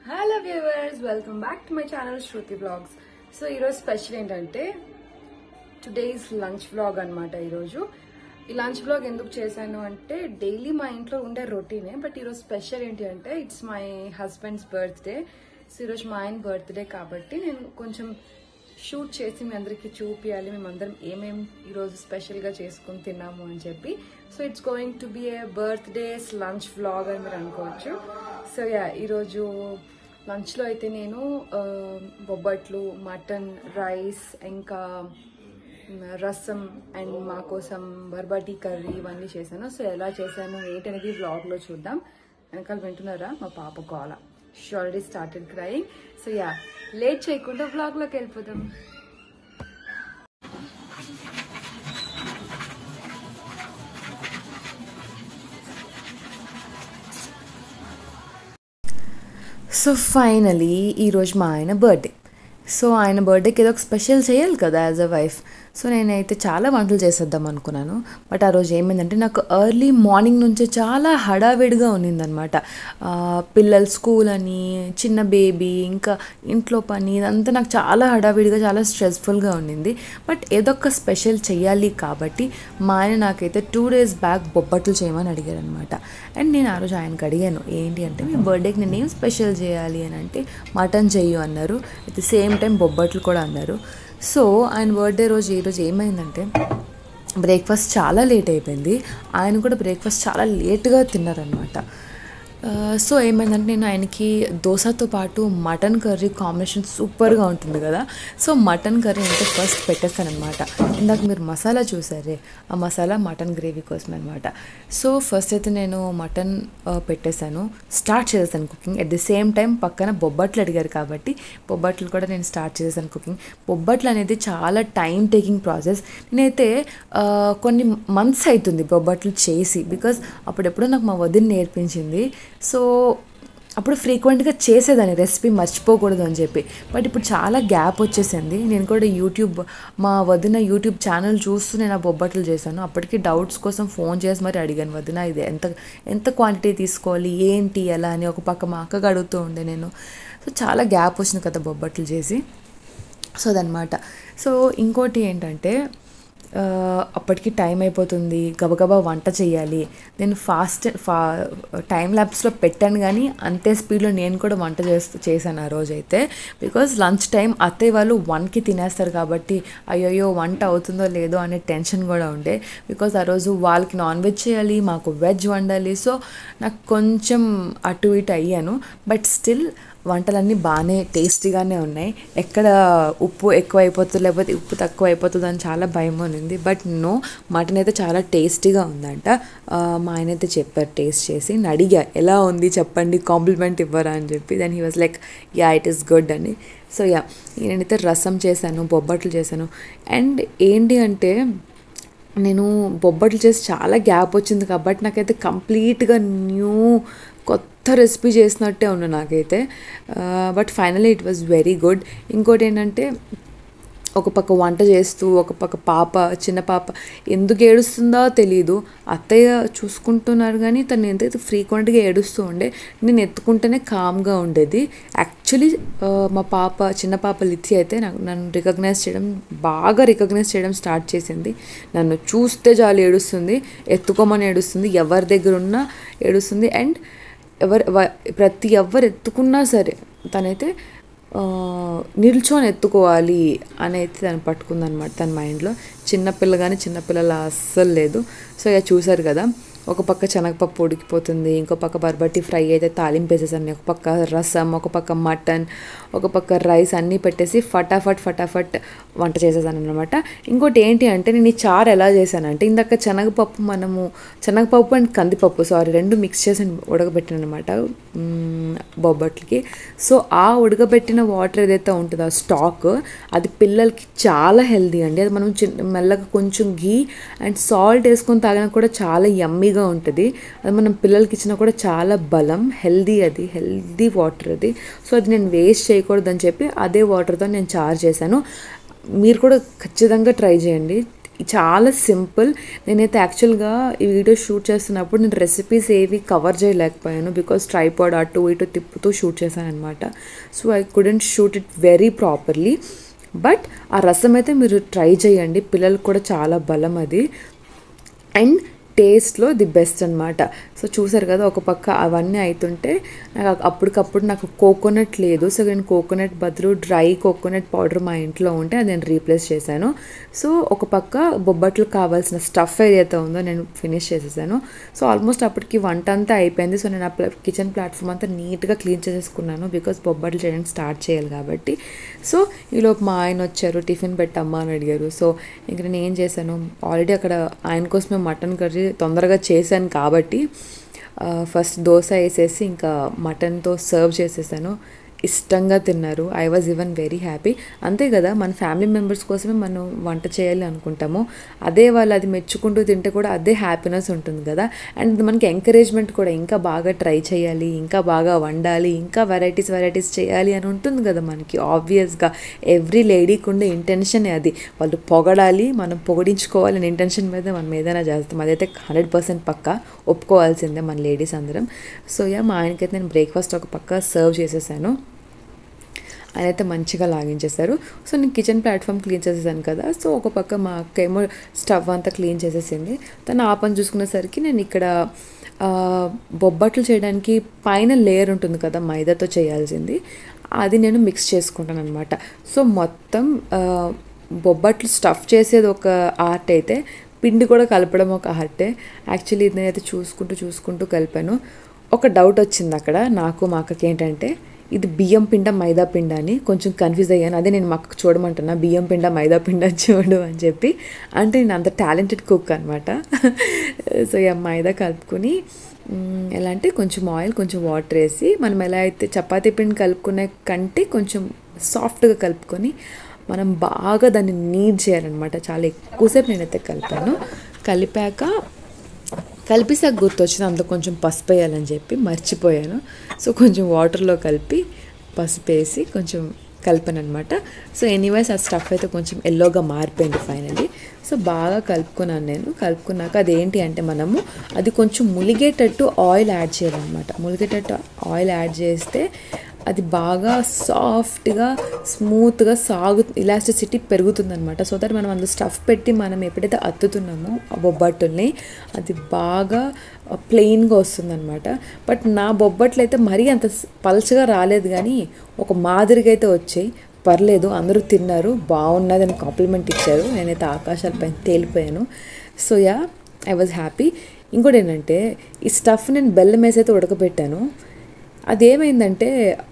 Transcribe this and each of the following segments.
Hello viewers welcome back to my channel Shruti blogs so ఈరోజు special ఏంటంటే today's lunch vlog అనమాట ఈరోజు ఈ లంచ్ వ్లాగ్ ఎందుకు చేశాను అంటే డైలీ మా ఇంట్లో ఉండే రొటీనే బట్ ఈరోజు స్పెషల్ ఏంటి అంటే it's my husband's birthday so ఈరోజు మా ఆయన బర్త్డే కాబట్టి నేను కొంచెం షూట్ చేసి మీ అందరికీ చూపించాలి మేమందరం ఏమేం ఈరోజు స్పెషల్గా చేసుకుని తిన్నాము అని చెప్పి so it's going to be a birthday's lunch vlog అని మీరు అనుకోవచ్చు సో యా ఈరోజు లంచ్లో అయితే నేను ఆ, బొబ్బట్లు మటన్ రైస్ ఇంకా మ్, రసం అండ్ మా కోసం బర్బాటీ కర్రీ ఇవన్నీ చేశాను సో ఎలా చేశాను ఏంటనేది వ్లాగ్లో చూద్దాం వెనకాల వింటున్నారా మా పాప గోల she already started crying so yeah late చేయకుండా వ్లాగ్లోకి వెళ్ళిపోదాం సో ఫైనలీ ఈరోజు మా ఆయన బర్త్డే సో ఆయన బర్త్డేకి ఏదో ఒక స్పెషల్ చేయాలి కదా యాజ్ అ వైఫ్ సో నేనైతే చాలా వంటలు చేసేద్దాం అనుకున్నాను బట్ ఆ రోజు ఏమైందంటే నాకు ఎర్లీ మార్నింగ్ నుంచే చాలా హడావిడిగా ఉన్నిందనమాట పిల్లల స్కూల్ అని చిన్న బేబీ ఇంకా ఇంట్లో పని ఇదంతా నాకు చాలా హడావిడిగా చాలా స్ట్రెస్ఫుల్గా ఉండింది బట్ ఏదో ఒక స్పెషల్ చేయాలి కాబట్టి మా ఆయన నాకైతే టూ డేస్ బ్యాక్ బొబ్బట్లు చేయమని అడిగారు అనమాట అండ్ నేను ఆ రోజు ఆయనకు అడిగాను ఏంటి అంటే మీ బర్త్డేకి నేను ఏం స్పెషల్ చేయాలి అని అంటే మటన్ చెయ్యు అన్నారు అట్ ది సేమ్ టైం బొబ్బట్లు కూడా అన్నారు సో ఆయన బర్త్డే రోజు ఈరోజు ఏమైందంటే బ్రేక్ఫాస్ట్ చాలా లేట్ అయిపోయింది ఆయన కూడా బ్రేక్ఫాస్ట్ చాలా లేట్గా తిన్నారనమాట సో ఏమైందంటే నేను ఆయనకి దోశతో పాటు మటన్ కర్రీ కాంబినేషన్ సూపర్గా ఉంటుంది కదా సో మటన్ కర్రీ అయితే ఫస్ట్ పెట్టేస్తాను అనమాట ఇందాక మీరు మసాలా చూసారే ఆ మసాలా మటన్ గ్రేవీ కోసం అనమాట సో ఫస్ట్ అయితే నేను మటన్ పెట్టేశాను స్టార్ట్ చేసేసాను cooking at the same time పక్కన బొబ్బట్లు అడిగారు కాబట్టి బొబ్బట్లు కూడా నేను స్టార్ట్ చేసేసాను కుకింగ్ బొబ్బట్లు అనేది చాలా టైం టేకింగ్ ప్రాసెస్ నేనైతే ఆ, కొన్ని మంత్స్ అవుతుంది బొబ్బట్లు చేసి బికాజ్ అప్పుడెప్పుడో నాకు మా వదిన నేర్పించింది సో అప్పుడు ఫ్రీక్వెంట్గా చేసేదాన్ని రెసిపీ మర్చిపోకూడదు అని చెప్పి బట్ ఇప్పుడు చాలా గ్యాప్ వచ్చేసింది నేను కూడా యూట్యూబ్ మా వదిన యూట్యూబ్ ఛానల్ చూస్తూ నేను ఆ బొబ్బట్లు చేశాను అప్పటికి డౌట్స్ కోసం ఫోన్ చేసి మరి అడిగాను వదిన ఇది ఎంత ఎంత క్వాంటిటీ తీసుకోవాలి ఏంటి ఎలా అని ఒక పక్క మా అక్కగా అడుగుతూ ఉండే నేను సో చాలా గ్యాప్ వచ్చింది కదా బొబ్బట్లు చేసి సో అదనమాట సో ఇంకోటి ఏంటంటే ఆ, అప్పటికి టైం అయిపోతుంది గబగబా వంట చేయాలి నేను ఫాస్ట్ ఫా టైం ల్యాబ్స్లో పెట్టాను కానీ అంతే స్పీడ్లో నేను కూడా వంట చేస్తూ చేశాను ఆ రోజైతే బికాజ్ లంచ్ టైం అత్తయ్య వాళ్ళు వన్కి తినేస్తారు కాబట్టి అయ్యయ్యో వంట అవుతుందో లేదో అనే టెన్షన్ కూడా ఉండే బికాజ్ ఆ రోజు వాళ్ళకి నాన్ వెజ్ చేయాలి మాకు వెజ్ వండాలి సో నాకు కొంచెం అటు ఇటు అయ్యాను బట్ స్టిల్ వంటలన్నీ బాగానే టేస్టీగానే ఉన్నాయి ఎక్కడ ఉప్పు ఎక్కువ అయిపోతుంది లేకపోతే ఉప్పు తక్కువ అయిపోతుంది అని చాలా భయం ఉంది బట్ నో మటన్ అయితే చాలా టేస్టీగా ఉందంట ఆ, మా ఆయన అయితే చెప్పారు టేస్ట్ చేసి నేను అడిగా ఎలా ఉంది చెప్పండి కాంప్లిమెంట్ ఇవ్వరా అని చెప్పి then he was like yeah it is good అని సో యా నేనైతే రసం చేశాను బొబ్బట్లు చేశాను అండ్ ఏంటి అంటే నేను బొబ్బట్లు చేసి చాలా గ్యాప్ వచ్చింది కాబట్టి నాకైతే కంప్లీట్గా న్యూ కొత్త రెసిపీ చేసినట్టే ఉన్నా నాకైతే but finally it was very good ఇంకోటి ఏంటంటే ఒక పక్క వంట చేస్తూ ఒక పక్క పాప చిన్న పాప ఎందుకు ఏడుస్తుందో తెలియదు అత్తయ్య చూసుకుంటున్నారు కానీ తను ఎంతైతే ఫ్రీక్వెంట్గా ఏడుస్తూ ఉండే నేను ఎత్తుకుంటేనే కామ్గా ఉండేది యాక్చువల్లీ మా పాప చిన్న పాప లిథి అయితే నాకు నన్ను రికగ్నైజ్ చేయడం బాగా రికగ్నైజ్ చేయడం స్టార్ట్ చేసింది నన్ను చూస్తే చాలు ఏడుస్తుంది ఎత్తుకోమని ఏడుస్తుంది ఎవరి దగ్గర ఉన్నా ఏడుస్తుంది అండ్ ఎవరు వ- ప్రతి ఎవరు ఎత్తుకున్నా సరే తనైతే ఆ, నిల్చొని ఎత్తుకోవాలి అని అయితే తను పట్టుకుందనమాట తన మైండ్లో చిన్నపిల్ల కానీ చిన్నపిల్లల అస్సలు లేదు సో ఇక చూసారు కదా ఒక పక్క శనగపప్పు ఉడికిపోతుంది ఇంకో పక్క బర్బట్టి ఫ్రై అయితే తాలింపు వేసేసాను ఒక పక్క రసం ఒక పక్క మటన్ ఒక పక్క రైస్ అన్నీ పెట్టేసి ఫటాఫట్ ఫటాఫట్ వంట చేసేసాను అనమాట ఇంకోటి ఏంటి అంటే నేను ఈ చారు ఎలా చేశానంటే ఇందాక శనగపప్పు మనము శనగపప్పు అండ్ కందిపప్పు సారీ రెండు మిక్స్ చేసి ఉడకబెట్టాను అనమాట బొబ్బట్లకి సో ఆ ఉడకబెట్టిన వాటర్ ఏదైతే ఉంటుందో ఆ స్టాక్ అది పిల్లలకి చాలా హెల్దీ అండి అది మనం చిన్న మెల్లగా కొంచెం గీ అండ్ సాల్ట్ వేసుకొని తాగినా కూడా చాలా యమ్మీగా ఉంటుంది అది మనం పిల్లలకి ఇచ్చినా కూడా చాలా బలం హెల్దీ అది హెల్దీ వాటర్ అది సో అది నేను వేస్ట్ చేయకూడదని చెప్పి అదే వాటర్తో నేను చార్జ్ చేశాను మీరు కూడా ఖచ్చితంగా ట్రై చేయండి చాలా సింపుల్ నేనైతే యాక్చువల్గా ఈ వీడియో షూట్ చేస్తున్నప్పుడు నేను రెసిపీస్ ఏవి కవర్ చేయలేకపోయాను బికాస్ ట్రైపాడ్ అటు ఇటు తిప్పుతూ షూట్ చేశాను అనమాట so I couldn't shoot it very properly but ఆ రసం అయితే మీరు ట్రై చేయండి పిల్లలకు కూడా చాలా బలం అది అండ్ టేస్ట్లో ది బెస్ట్ అనమాట సో చూసారు కదా ఒక పక్క అవన్నీ అవుతుంటే నాకు అప్పటికప్పుడు నాకు కోకోనట్ లేదు సో నేను కోకోనట్ బదులు డ్రై కోకోనట్ పౌడర్ మా ఇంట్లో ఉంటే అది నేను రీప్లేస్ చేశాను సో ఒక పక్క బొబ్బట్లు కావాల్సిన స్టఫ్ ఏదైతే ఉందో నేను ఫినిష్ చేసేసాను సో ఆల్మోస్ట్ అప్పటికి వంట అంతా అయిపోయింది సో నేను ఆ కిచెన్ ప్లాట్ఫామ్ అంతా నీట్గా క్లీన్ చేసేసుకున్నాను బికాస్ బొబ్బట్లు చేయడానికి స్టార్ట్ చేయాలి కాబట్టి సో ఈలోపు మా ఆయన వచ్చారు టిఫిన్ పెట్టమ్మా అని అడిగారు సో ఇంక నేను ఏం చేశాను ఆల్రెడీ అక్కడ ఆయన కోసమే మటన్ కర్రీ తొందరగా చేశాను కాబట్టి ఫస్ట్ దోశ వేసేసి ఇంకా మటన్తో సర్వ్ చేసేసాను ఇష్టంగా తిన్నారు I was even very happy అంతే కదా మన ఫ్యామిలీ మెంబర్స్ కోసమే మనం వంట చేయాలి అనుకుంటాము అదే వాళ్ళు అది మెచ్చుకుంటూ తింటే కూడా అదే హ్యాపీనెస్ ఉంటుంది కదా అండ్ మనకి ఎంకరేజ్మెంట్ కూడా ఇంకా బాగా ట్రై చేయాలి ఇంకా బాగా వండాలి ఇంకా వెరైటీస్ వెరైటీస్ చేయాలి అని ఉంటుంది కదా మనకి ఆబ్వియస్గా ఎవ్రీ లేడీకి ఉండే ఇంటెన్షన్ అది వాళ్ళు పొగడాలి మనం పొగడించుకోవాలి అనే ఇంటెన్షన్ మీద మనం ఏదైనా చేస్తాం అదైతే హండ్రెడ్ పర్సెంట్ పక్క ఒప్పుకోవాల్సిందే మన లేడీస్ అందరం సో యా మా ఆయనకైతే నేను బ్రేక్ఫాస్ట్ ఒక పక్క సర్వ్ చేసేసాను ఆయన అయితే మంచిగా లాగించేశారు సో నేను కిచెన్ ప్లాట్ఫామ్ క్లీన్ చేసేసాను కదా సో ఒక పక్క మా అక్క ఏమో స్టవ్ అంతా క్లీన్ చేసేసింది తను ఆ పని చూసుకునేసరికి నేను ఇక్కడ బొబ్బట్లు చేయడానికి పైన లేయర్ ఉంటుంది కదా మైదాతో చేయాల్సింది అది నేను మిక్స్ చేసుకుంటాను అనమాట సో మొత్తం బొబ్బట్లు స్టఫ్ చేసేది ఒక ఆర్ట్ అయితే పిండి కూడా కలపడం ఒక ఆర్టే యాక్చువల్లీ ఇది నేనైతే చూసుకుంటూ చూసుకుంటూ కలిపాను ఒక డౌట్ వచ్చింది అక్కడ నాకు మా అక్కకి ఏంటంటే ఇది బియ్యం పిండ మైదా పిండ అని కొంచెం కన్ఫ్యూజ్ అయ్యాను అదే నేను మాకు చూడమంటున్నా బియ్యం పిండ మైదా పిండ చూడు అని చెప్పి అంటే నేను అంత టాలెంటెడ్ కుక్ అనమాట సో ఇక మైదా కలుపుకొని ఎలా అంటే కొంచెం ఆయిల్ కొంచెం వాటర్ వేసి మనం ఎలా అయితే చపాతీ పిండి కలుపుకునే కంటే కొంచెం సాఫ్ట్గా కలుపుకొని మనం బాగా దాన్ని నీడ్ చేయాలన్నమాట చాలా ఎక్కువసేపు నేనైతే కలిపాను కలిపాక కలిపిసాక గుర్తొచ్చింది అందులో కొంచెం పసుపు వేయాలని చెప్పి మర్చిపోయాను సో కొంచెం వాటర్లో కలిపి పసుపు వేసి కొంచెం కలిపాను అనమాట సో ఎనీవేస్ ఆ స్టఫ్ అయితే కొంచెం ఎల్లోగా మారిపోయింది ఫైనలీ సో బాగా కలుపుకున్నాను నేను కలుపుకున్నాక అదేంటి అంటే మనము అది కొంచెం ములిగేటట్టు ఆయిల్ యాడ్ చేయాలన్నమాట ములిగేటట్టు ఆయిల్ యాడ్ చేస్తే అది బాగా సాఫ్ట్గా స్మూత్గా సాగు ఇలాస్టిసిటీ పెరుగుతుందనమాట సో దట్ మనం అందులో స్టఫ్ పెట్టి మనం ఎప్పుడైతే అత్తుతున్నామో ఆ బొబ్బట్టుల్ని అది బాగా ప్లెయిన్గా వస్తుందన్నమాట బట్ నా బొబ్బట్లు అయితే మరీ అంత పల్చగా రాలేదు కానీ ఒక మాదిరిగా అయితే వచ్చాయి పర్లేదు అందరూ తిన్నారు బాగున్నది అని కాంప్లిమెంట్ ఇచ్చారు నేనైతే ఆకాశాల పైన తేలిపోయాను so yeah I was happy ఇంకోటి ఏంటంటే ఈ స్టఫ్ నేను బెల్లం వేసి అయితే ఉడకబెట్టాను అదేమైందంటే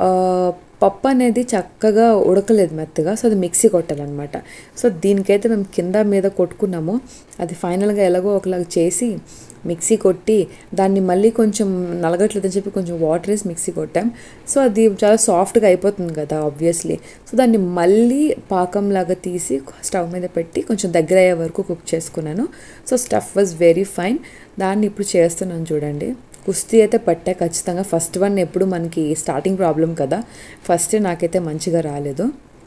పప్పు అనేది చక్కగా ఉడకలేదు మెత్తగా సో అది మిక్సీ కొట్టాలన్నమాట సో దీనికైతే మేము కింద మీద కొట్టుకున్నాము అది ఫైనల్గా ఎలాగో ఒకలాగా చేసి మిక్సీ కొట్టి దాన్ని మళ్ళీ కొంచెం నలగట్లేదని చెప్పి కొంచెం వాటర్ వేసి మిక్సీ కొట్టాం సో అది చాలా సాఫ్ట్గా అయిపోతుంది కదా ఆబ్వియస్లీ సో దాన్ని మళ్ళీ పాకంలాగా తీసి స్టవ్ మీద పెట్టి కొంచెం దగ్గర అయ్యే వరకు కుక్ చేసుకున్నాను so stuff was very fine దాన్ని ఇప్పుడు చేస్తున్నాను చూడండి కుస్తీ అయితే పట్టా ఖచ్చితంగా ఫస్ట్ వన్ ఎప్పుడు మనకి స్టార్టింగ్ ప్రాబ్లం కదా ఫస్ట్ నాకైతే మంచిగా రాలేదు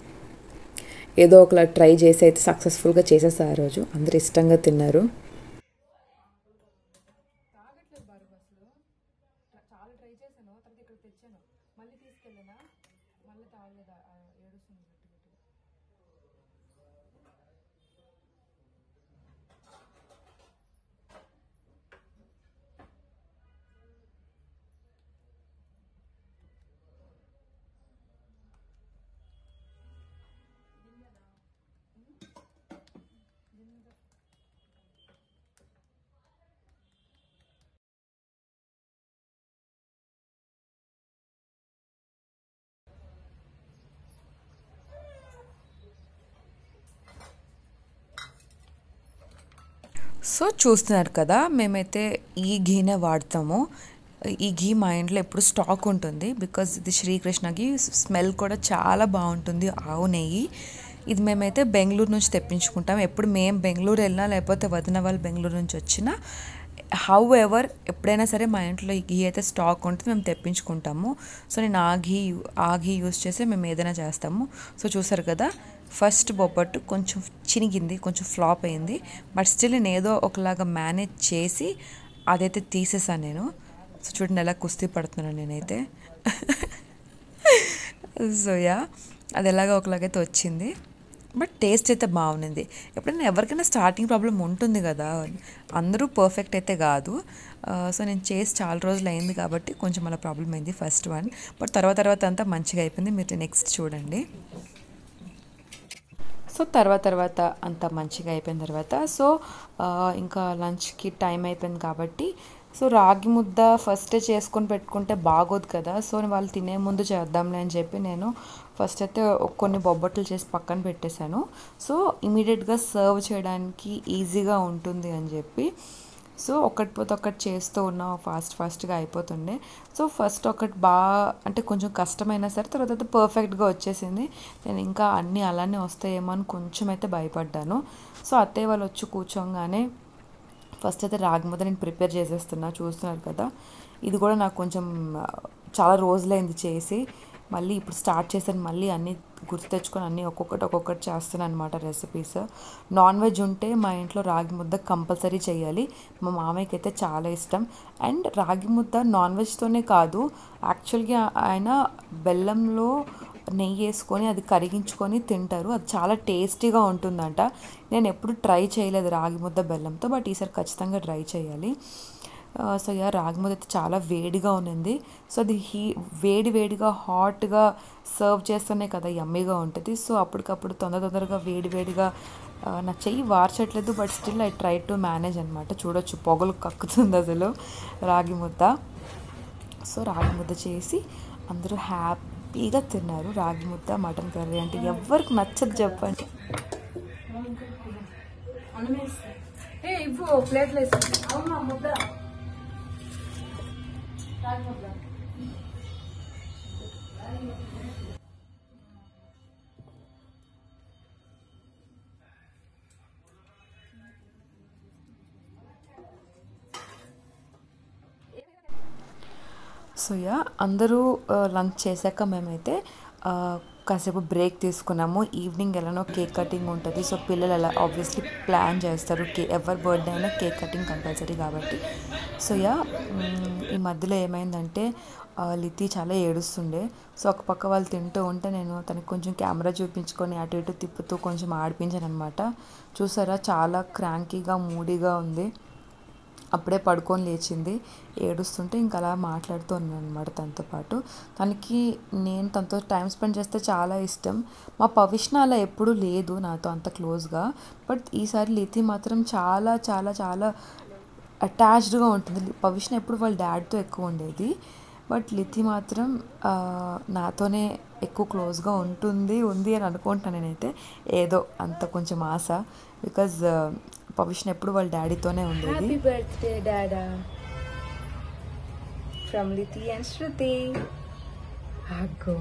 ఏదో ఒకలా ట్రై చేసి అయితే సక్సెస్ఫుల్గా చేసేసా ఆ రోజు అందరు ఇష్టంగా తిన్నారు సో చూస్తున్నారు కదా మేమైతే ఈ ఘీనే వాడతాము ఈ ఘీ మా ఇంట్లో ఎప్పుడు స్టాక్ ఉంటుంది బికాజ్ ఇది శ్రీకృష్ణ ఘీ స్మెల్ కూడా చాలా బాగుంటుంది ఆవు నెయ్యి ఇది మేమైతే బెంగళూరు నుంచి తెప్పించుకుంటాం ఎప్పుడు మేము బెంగళూరు వెళ్ళినా లేకపోతే వదిన వాళ్ళు బెంగళూరు నుంచి వచ్చినా హౌ ఎవర్ ఎప్పుడైనా సరే మా ఇంట్లో ఈ ఘీ అయితే స్టాక్ ఉంటుంది మేము తెప్పించుకుంటాము సో నేను ఆ ఘీ ఆ ఘీ యూస్ చేసి మేము ఏదైనా చేస్తాము సో చూసారు కదా ఫస్ట్ బొబ్బట్టు కొంచెం చినిగింది కొంచెం ఫ్లాప్ అయింది బట్ స్టిల్ నేను ఏదో ఒకలాగా మేనేజ్ చేసి అదైతే తీసేసాను నేను సో చూడండి ఎలా కుస్తీ పడుతున్నాను నేనైతే సో యా అది ఎలాగో ఒకలాగైతే వచ్చింది బట్ టేస్ట్ అయితే బాగుంది ఎప్పుడైనా ఎవరికైనా స్టార్టింగ్ ప్రాబ్లం ఉంటుంది కదా అందరూ పర్ఫెక్ట్ అయితే కాదు సో నేను చేసి చాలా రోజులు అయింది కాబట్టి కొంచెం అలా ప్రాబ్లం అయింది ఫస్ట్ వన్ బట్ తర్వాత తర్వాత అంతా మంచిగా అయిపోయింది మీరు నెక్స్ట్ చూడండి సో తర్వాత తర్వాత అంత మంచిగా అయిపోయిన తర్వాత సో ఇంకా లంచ్కి టైం అయిపోయింది కాబట్టి సో రాగి ముద్ద ఫస్టే చేసుకొని పెట్టుకుంటే బాగోదు కదా సో వాళ్ళు తినే ముందు చేద్దాంలే అని చెప్పి నేను ఫస్ట్ అయితే కొన్ని బొబ్బట్లు చేసి పక్కన పెట్టేశాను సో ఇమీడియట్గా సర్వ్ చేయడానికి ఈజీగా ఉంటుంది అని చెప్పి సో ఒకటి పోతే ఒకటి చేస్తూ ఉన్నాం ఫాస్ట్ ఫాస్ట్గా అయిపోతుండే సో ఫస్ట్ ఒకటి బాగా అంటే కొంచెం కష్టమైనా సరే తర్వాత పర్ఫెక్ట్గా వచ్చేసింది నేను ఇంకా అన్నీ అలానే వస్తాయేమో అని కొంచెం అయితే భయపడ్డాను సో అత్తయ్య వాళ్ళు వచ్చి కూర్చోగానే ఫస్ట్ అయితే రాగి ముద్ద నేను ప్రిపేర్ చేసేస్తున్నా చూస్తున్నారు కదా ఇది కూడా నాకు కొంచెం చాలా రోజులైంది చేసి మళ్ళీ ఇప్పుడు స్టార్ట్ చేశాను మళ్ళీ అన్నీ గుర్తు తెచ్చుకొని అన్నీ ఒక్కొక్కటి ఒక్కొక్కటి చేస్తున్నాను అనమాట రెసిపీస్ నాన్ వెజ్ ఉంటే మా ఇంట్లో రాగి ముద్ద కంపల్సరీ చేయాలి మా మామయ్యకి అయితే చాలా ఇష్టం అండ్ రాగి ముద్ద నాన్ వెజ్తోనే కాదు యాక్చువల్గా ఆయన బెల్లంలో నెయ్యి వేసుకొని అది కరిగించుకొని తింటారు అది చాలా టేస్టీగా ఉంటుందంట నేను ఎప్పుడు ట్రై చేయలేదు రాగి ముద్ద బెల్లంతో బట్ ఈసారి ఖచ్చితంగా ట్రై చేయాలి సో యా రాగి ముద్ద అయితే చాలా వేడిగా ఉన్నింది సో అది హీ వేడి వేడిగా హాట్గా సర్వ్ చేస్తేనే కదా యమ్మీగా ఉంటుంది సో అప్పటికప్పుడు తొందర తొందరగా వేడి వేడిగా నా చెయ్యి వార్చట్లేదు but still I try to manage అనమాట చూడొచ్చు పొగలు కక్కుతుంది అసలు రాగి ముద్ద సో రాగి ముద్ద చేసి అందరూ హ్యాపీగా తిన్నారు రాగి ముద్ద మటన్ కర్రీ అంటే ఎవరికి నచ్చదు చెప్పండి ఇవ్వు ప్లేట్లు వేసి అవునా ముద్ద సో యా అందరూ లంచ్ చేశాక మేమైతే కాసేపు బ్రేక్ తీసుకున్నాము ఈవినింగ్ ఎలానో కేక్ కటింగ్ ఉంటుంది సో పిల్లలు ఎలా ఆబ్వియస్లీ ప్లాన్ చేస్తారు కే ఎవరి బర్త్డే అయినా కేక్ కటింగ్ కంపల్సరీ కాబట్టి సో యా ఈ మధ్యలో ఏమైందంటే లితి చాలా ఏడుస్తుండే సో ఒక పక్క వాళ్ళు తింటూ ఉంటే నేను తనకి కొంచెం కెమెరా చూపించుకొని అటు ఇటు తిప్పుతూ కొంచెం ఆడిపించాను అనమాట చూసారా చాలా క్రాంకీగా మూడీగా ఉంది అప్పుడే పడుకొని లేచింది ఏడుస్తుంటే ఇంకా అలా మాట్లాడుతూ ఉన్నాను అనమాట తనతో పాటు తనకి నేను తనతో టైం స్పెండ్ చేస్తే చాలా ఇష్టం మా పవిష్ణ అలా ఎప్పుడూ లేదు నాతో అంత క్లోజ్గా బట్ ఈసారి లితి మాత్రం చాలా చాలా చాలా అటాచ్డ్గా ఉంటుంది పవిష్ణ ఎప్పుడు వాళ్ళ డాడ్తో ఎక్కువ ఉండేది బట్ లితి మాత్రం నాతోనే ఎక్కువ క్లోజ్గా ఉంటుంది ఉంది అని అనుకుంటున్నాను నేనైతే ఏదో అంత కొంచెం ఆశ బికాజ్ పవిష్ణ ఎప్పుడు వాళ్ళ డాడీతోనే ఉండేది హ్యాపీ బర్త్డే డాడా ఫ్రమ్ లితి అండ్ శృతి అగ్గో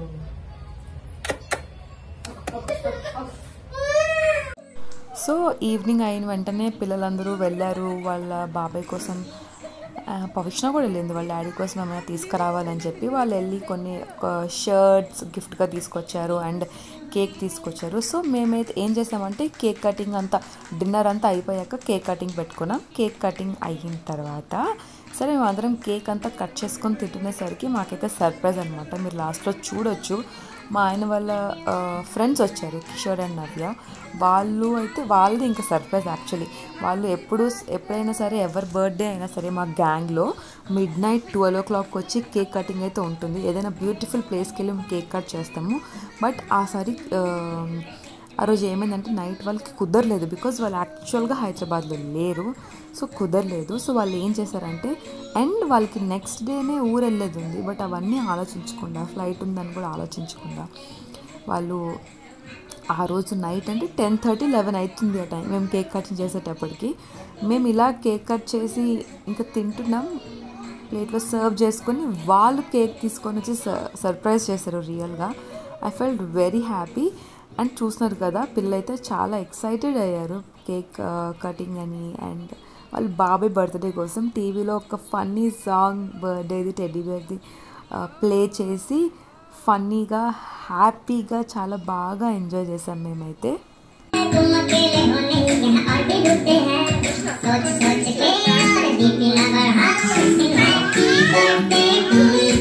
సో ఈవినింగ్ అయిన వెంటనే పిల్లలందరూ వెళ్ళారు వాళ్ళ బాబాయ్ కోసం పవిష్ణ కూడా వెళ్ళింది వాళ్ళ డాడీ కోసం ఏమైనా తీసుకురావాలని చెప్పి వాళ్ళు వెళ్ళి కొన్ని షర్ట్స్ గిఫ్ట్గా తీసుకొచ్చారు అండ్ కేక్ తీసుకొచ్చారు సో మేమైతే ఏం చేసామంటే కేక్ కటింగ్ అంతా డిన్నర్ అంతా అయిపోయాక కేక్ కటింగ్ పెట్టుకున్నాం కేక్ కటింగ్ అయిన తర్వాత సరే మేము అందరం కేక్ అంతా కట్ చేసుకొని తింటునేసరికి మాకైతే సర్ప్రైజ్ అనమాట మీరు లాస్ట్లో చూడొచ్చు మా ఆయన వాళ్ళ ఫ్రెండ్స్ వచ్చారు కిషోర్ అండ్ నవ్య వాళ్ళు అయితే వాళ్ళది ఇంకా సర్ప్రైజ్ యాక్చువల్లీ వాళ్ళు ఎప్పుడు ఎప్పుడైనా సరే ఎవరి బర్త్డే అయినా సరే మా గ్యాంగ్లో midnight twelve o'clock వచ్చి కేక్ కటింగ్ అయితే ఉంటుంది ఏదైనా బ్యూటిఫుల్ ప్లేస్కి వెళ్ళి కేక్ కట్ చేస్తాము బట్ ఆసారి ఆ రోజు ఏమైందంటే నైట్ వాళ్ళకి కుదరలేదు బికాజ్ వాళ్ళు యాక్చువల్గా హైదరాబాద్లో లేరు సో కుదరలేదు సో వాళ్ళు ఏం చేశారంటే అండ్ వాళ్ళకి నెక్స్ట్ డేనే ఊరు వెళ్ళేది ఉంది బట్ అవన్నీ ఆలోచించకుండా ఫ్లైట్ ఉందని కూడా ఆలోచించకుండా వాళ్ళు ఆ రోజు నైట్ అంటే టెన్ థర్టీ లెవెన్ అవుతుంది ఆ టైం మేము కేక్ కటింగ్ చేసేటప్పటికి మేము ఇలా కేక్ కట్ చేసి ఇంకా తింటున్నాం ప్లేట్లో సర్వ్ చేసుకొని వాళ్ళు కేక్ తీసుకొని వచ్చి సర్ప్రైజ్ చేశారు రియల్గా I felt very happy and చూస్తున్నారు కదా పిల్లలైతే చాలా ఎక్సైటెడ్ అయ్యారు కేక్ కటింగ్ అని అండ్ వాళ్ళ బాబాయ్ బర్త్డే కోసం టీవీలో ఒక ఫన్నీ సాంగ్ బర్త్డేది టెడ్డీ బేర్ది ప్లే చేసి ఫన్నీగా హ్యాపీగా చాలా బాగా ఎంజాయ్ చేసాం మేమైతే तुम अकेले हो नहीं यहाँ और भी डूबते हैं सोच सोच के और बीपी लवर हाथ Singh happy birthday to you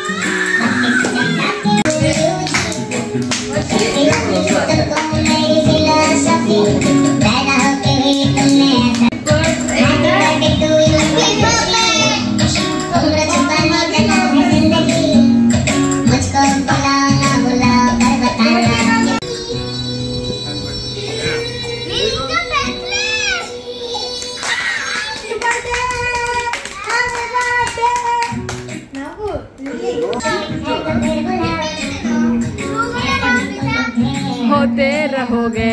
मुझको बुलाओ ना बुलाओ पर बताना होते रहोगे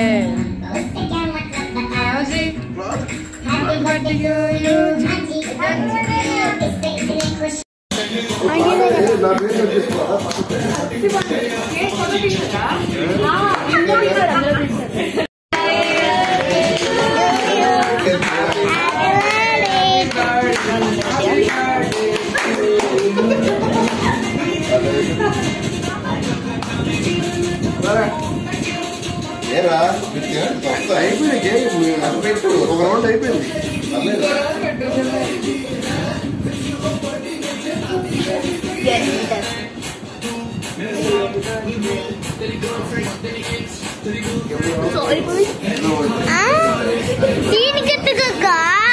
ఏరా అయిపోయింది గేమ్ పెట్టు ఒక రౌండ్ అయిపోయింది పర్లేదు దీనికెత్తుకక్క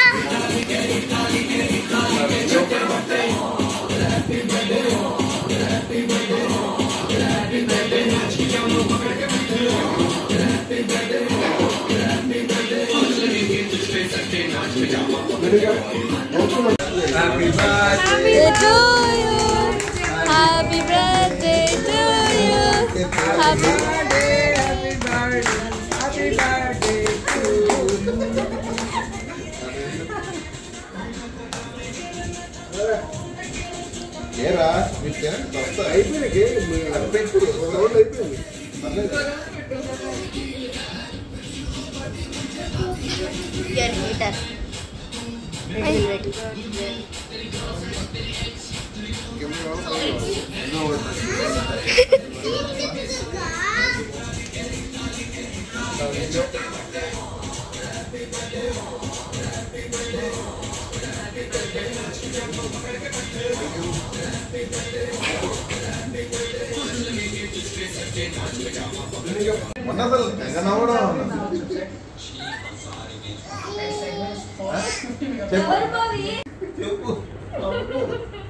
Happy birthday to you. Happy ఏరా అయిపోయింది గేమ్ పెట్టు ఒక రౌండ్ అయిపోయింది పర్లేదు ఉన్నది తెగ నవ్వడం చెప్పు చెప్పు